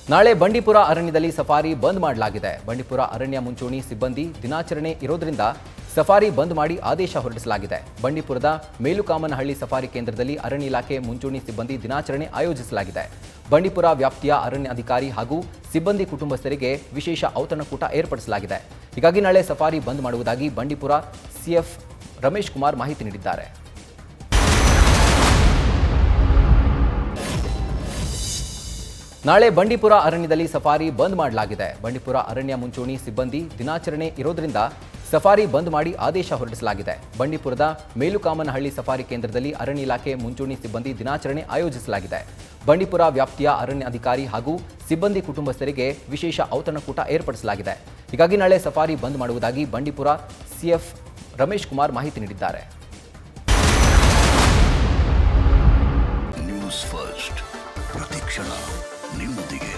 ನಾಳೆ ಬಂಡೀಪುರ ಅರಣ್ಯದಲ್ಲಿ ಸಫಾರಿ ಬಂದ್ ಮಾಡಲಾಗಿದೆ ಬಂಡೀಪುರ ಅರಣ್ಯ ಮುಂಚೂಣಿ ಸಿಬ್ಬಂದಿ ದಿನಾಚರಣೆ ಇರೋದ್ರಿಂದ ಸಫಾರಿ ಬಂದ್ ಮಾಡಿ ಆದೇಶ ಹೊರಡಿಸಲಾಗಿದೆ ಬಂಡೀಪುರದ ಮೇಲುಕಾಮನಹಳ್ಳಿ ಸಫಾರಿ ಕೇಂದ್ರದಲ್ಲಿ ಅರಣ್ಯ ಇಲಾಖೆ ಮುಂಚೂಣಿ ಸಿಬ್ಬಂದಿ ದಿನಾಚರಣೆ ಆಯೋಜಿಸಲಾಗಿದೆ ಬಂಡೀಪುರ ವ್ಯಾಪ್ತಿಯ ಅರಣ್ಯ ಅಧಿಕಾರಿ ಹಾಗೂ ಸಿಬ್ಬಂದಿ ಕುಟುಂಬಸ್ಥರಿಗೆ ವಿಶೇಷ ಔತಣಕೂಟ ಏರ್ಪಡಿಸಲಾಗಿದೆ ಹೀಗಾಗಿ ನಾಳೆ ಸಫಾರಿ ಬಂದ್ ಮಾಡುವುದಾಗಿ ಬಂಡೀಪುರ ಸಿಎಫ್ ರಮೇಶ್ ಕುಮಾರ್ ಮಾಹಿತಿ ನೀಡಿದ್ದಾರೆ ನಾಳೆ ಬಂಡೀಪುರ ಅರಣ್ಯದಲ್ಲಿ ಸಫಾರಿ ಬಂದ್ ಮಾಡಲಾಗಿದೆ ಬಂಡೀಪುರ ಅರಣ್ಯ ಮುಂಚೂಣಿ ಸಿಬ್ಬಂದಿ ದಿನಾಚರಣೆ ಇರೋದ್ರಿಂದ ಸಫಾರಿ ಬಂದ್ ಮಾಡಿ ಆದೇಶ ಹೊರಡಿಸಲಾಗಿದೆ ಬಂಡೀಪುರದ ಮೇಲುಕಾಮನಹಳ್ಳಿ ಸಫಾರಿ ಕೇಂದ್ರದಲ್ಲಿ ಅರಣ್ಯ ಇಲಾಖೆ ಮುಂಚೂಣಿ ಸಿಬ್ಬಂದಿ ದಿನಾಚರಣೆ ಆಯೋಜಿಸಲಾಗಿದೆ ಬಂಡೀಪುರ ವ್ಯಾಪ್ತಿಯ ಅರಣ್ಯ ಅಧಿಕಾರಿ ಹಾಗೂ ಸಿಬ್ಬಂದಿ ಕುಟುಂಬಸ್ಥರಿಗೆ ವಿಶೇಷ ಔತಣಕೂಟ ಏರ್ಪಡಿಸಲಾಗಿದೆ ಹೀಗಾಗಿ ನಾಳೆ ಸಫಾರಿ ಬಂದ್ ಮಾಡುವುದಾಗಿ ಬಂಡೀಪುರ ಸಿಎಫ್ ರಮೇಶ್ ಕುಮಾರ್ ಮಾಹಿತಿ ನೀಡಿದ್ದಾರೆ ನ್ಯೂಸ್ ಫಸ್ಟ್ ಪ್ರತಿಕ್ಷಣ ನಿಮ್ಮೊಂದಿಗೆ